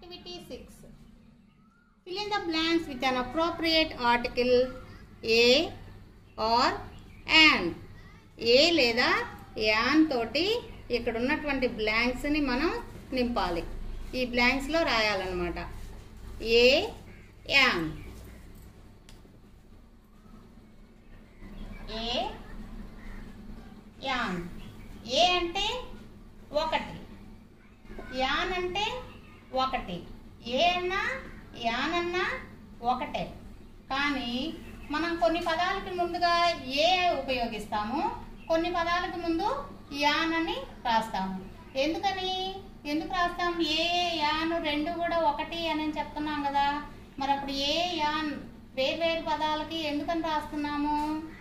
Activity 6. Fill in the blanks with an appropriate article a or an. ఏ లేదా an తోటి ఇక్కడ ఉన్నటువంటి బ్లాంక్స్ని మనం నింపాలి ఈ బ్లాంక్స్లో రాయాలన్నమాట ఏ యాన్ ఏ యాన్ ఏ అంటే ఒకటి యాన్ అంటే ఒకటి ఏ అన్నా యాన్ అన్నా ఒకటే కానీ మనం కొన్ని పదాలకి ముందుగా ఏ ఉపయోగిస్తాము కొన్ని పదాలకు ముందు యాన్ అని రాస్తాము ఎందుకని ఎందుకు రాస్తాం ఏ యాన్ రెండు కూడా ఒకటి అని చెప్తున్నాం కదా మరి అప్పుడు ఏ యాన్ వేర్వేరు పదాలకి ఎందుకని రాస్తున్నాము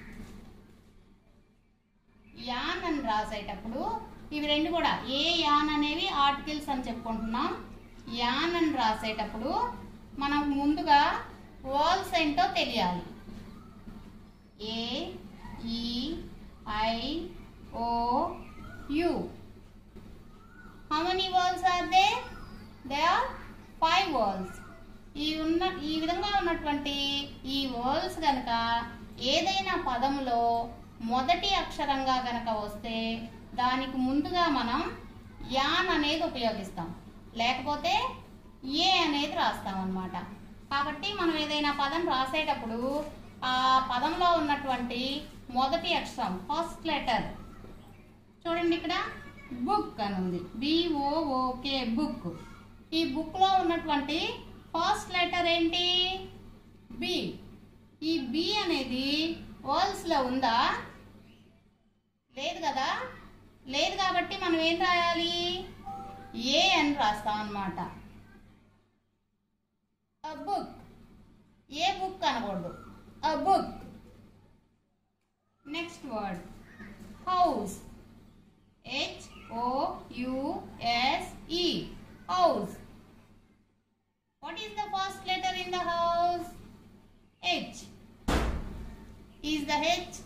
యాన్ అని రాసేటప్పుడు ఇవి రెండు కూడా ఏ యాన్ అనేవి ఆర్టికల్స్ అని చెప్పుకుంటున్నాం యాన్ అని రాసేటప్పుడు మనం ముందుగా వాల్స్ ఏంటో తెలియాలి A E I O U how many vowels are they they are five vowels ఈ ఉన్న ఈ విధంగా ఉన్నటువంటి ఈ వర్డ్స్ కనుక ఏదైనా పదములో మొదటి అక్షరంగా గనక వస్తే దానికి ముందుగా మనం యాన్ అనేది ఉపయోగిస్తాం లేకపోతే ఏ అనేది రాస్తాం అన్నమాట కాబట్టి మనం ఏదైనా పదం రాసేటప్పుడు ఆ పదంలో ఉన్నటువంటి మొదటి అక్షరం ఫస్ట్ లెటర్ చూడండి ఇక్కడ బుక్ అని ఉంది బిఓఓకే బుక్ ఈ బుక్లో ఉన్నటువంటి ఫస్ట్ లెటర్ ఏంటి బి ఈ బి అనేది వర్ల్స్లో ఉందా లేదు కదా లేదు కాబట్టి మనం ఏం రాయాలి ఏ అని రాస్తాం అన్నమాట బుక్ ఏ బుక్ అనకూడదు a book next word house H O U S E house What is the first letter in the house? H. Is the H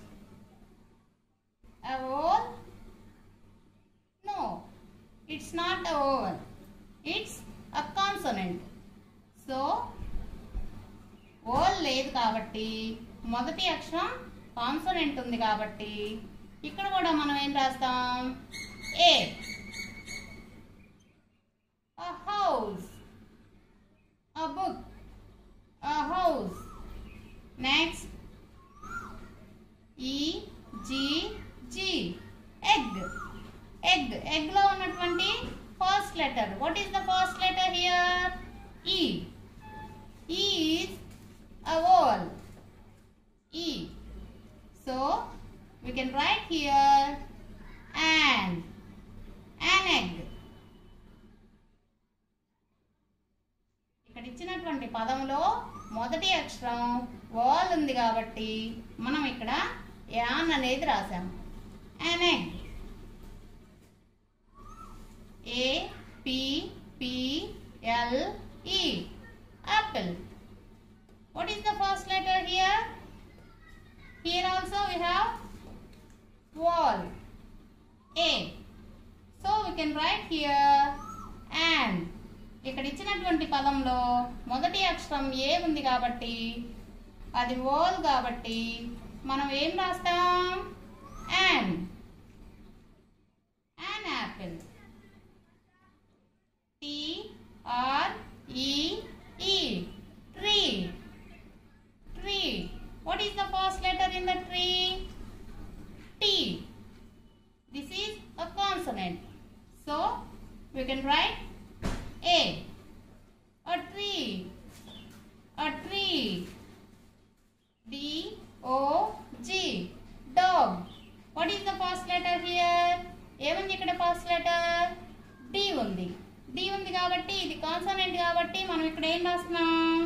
a vowel? No, it's not a vowel. It's a consonant. So, vowel లేదు కాబట్టి మొదటి అక్షరం consonant ఉంది కాబట్టి ఇక్కడ కూడా మనం ఏం రాస్తాం a house a book, a house. Next, E G G, egg. Egg. Egg లో ఉన్నటువంటి first letter what is the first letter here E E is a vowel. E. So, we can write here an, an egg. ఇక్కడ ఇచ్చినటువంటి పదంలో మొదటి అక్షరం wall ఉంది కాబట్టి మనం ఇక్కడ యాన్ అనేది రాసాము an egg A P P L E apple what is the first letter here here also we have vowel A so we can write here and ఇక్కడ ఇచ్చినటువంటి పదంలో మొదటి అక్షరం ఏ ఉంది కాబట్టి అది ఓల్ కాబట్టి మనం ఏం రాస్తాం an an apple T R E E tree tree what is the first letter in the tree T this is a consonant so we can write a a tree a tree d o g dog what is the first letter here ఏముంది ఇక్కడ first letter D ఉంది D ఉంది కాబట్టి ఇది consonant కాబట్టి మనం ఇక్కడ ఏం రాస్తున్నాం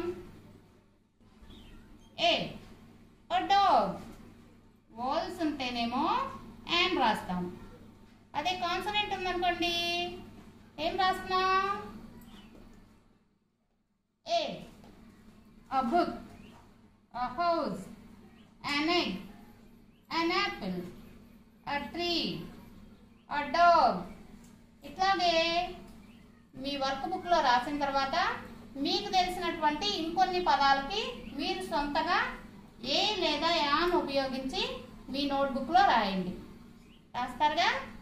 ఏ డాగ్ వాల్స్ ఉంటేనేమో యాన్ రాస్తాం అదే కాన్సనెంట్ ఉందనుకోండి ఏం రాస్తున్నాం ఏ a book a house an egg an apple a tree a dog ఇట్లాగే మీ వర్క్ బుక్ నోట్బుక్లో రాసిన తర్వాత మీకు తెలిసినటువంటి ఇంకొన్ని పదాలకి మీరు సొంతగా ఏ లేదా యాన్ ఉపయోగించి మీ నోట్బుక్లో రాయండి రాస్తారుగా